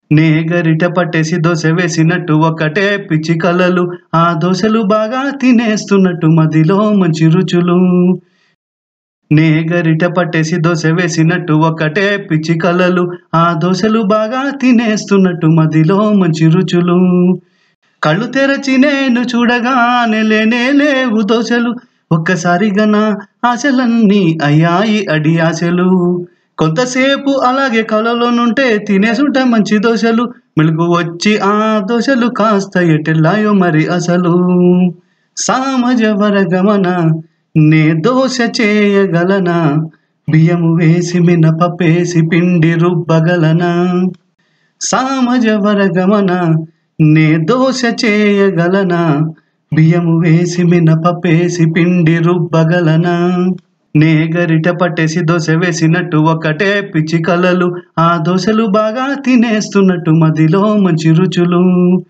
నే గరిట పట్టేసి దోశ వేసినట్టు ఒక్కటే పిచ్చి కలలు ఆ దోశలు బాగా తినేస్తున్నట్టు మదిలో మంచి రుచులు నే గరిట పట్టేసి దోశ వేసినట్టు ఒక్కటే పిచ్చి కలలు ఆ దోశలు బాగా తినేస్తున్నట్టు మదిలో మంచి రుచులు కళ్ళు తెరచి నేను చూడగానే లేనే లేవు దోశలు ఒక్కసారిగా నా ఆశలన్నీ అయ్యాయి అడి ఆశలు కొంతసేపు అలాగే కలలోనుంటే తినేసుంటే మంచి దోశలు మెలుగు వచ్చి ఆ దోశలు కాస్త ఎటెల్లాయో మరి అసలు సామజ వరగమన నే దోశ చేయగలనా బియ్యము వేసి మినపపేసి పిండి రుబ్బగలనా సామజ వరగమన నే దోశ చేయగలనా బియ్యము వేసి మినపపేసి పిండి రుబ్బగలనా నే గరిట పట్టేసి దోశ వేసినట్టు ఒక్కటే పిచ్చి కలలు ఆ దోశలు బాగా తినేస్తున్నట్టు మదిలో మంచి రుచులు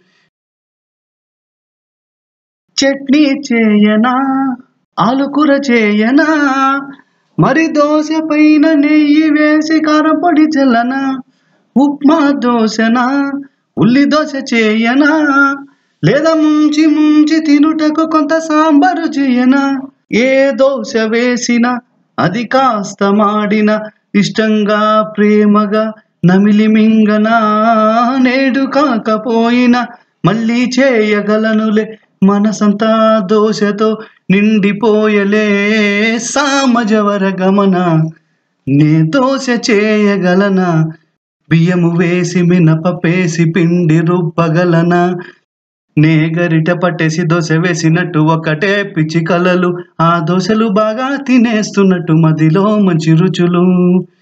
చట్నీ చేయనా ఆలుకూర చేయనా మరి దోశ పైన నెయ్యి వేసి కారం పొడి చల్లనా ఉప్మా దోశనా ఉల్లి దోశ చేయనా లేదా ముంచి ముంచి తినుటకు కొంత సాంబారు చేయనా ఏ దోశ వేసినా అది కాస్త మాడిన ఇష్టంగా ప్రేమగా నమిలి మింగనా నేడు కాకపోయినా మళ్ళీ చేయగలనులే మనసంతా దోశతో నిండిపోయలే సామజవర గమన నే దోశ చేయగలనా బియ్యము వేసి మినపపేసి పిండి రుబ్బగలనా నే గరిట పట్టేసి దోశ వేసినట్టు ఒక్కటే పిచ్చి కలలు ఆ దోశలు బాగా తినేస్తున్నట్టు మదిలో మంచి రుచులు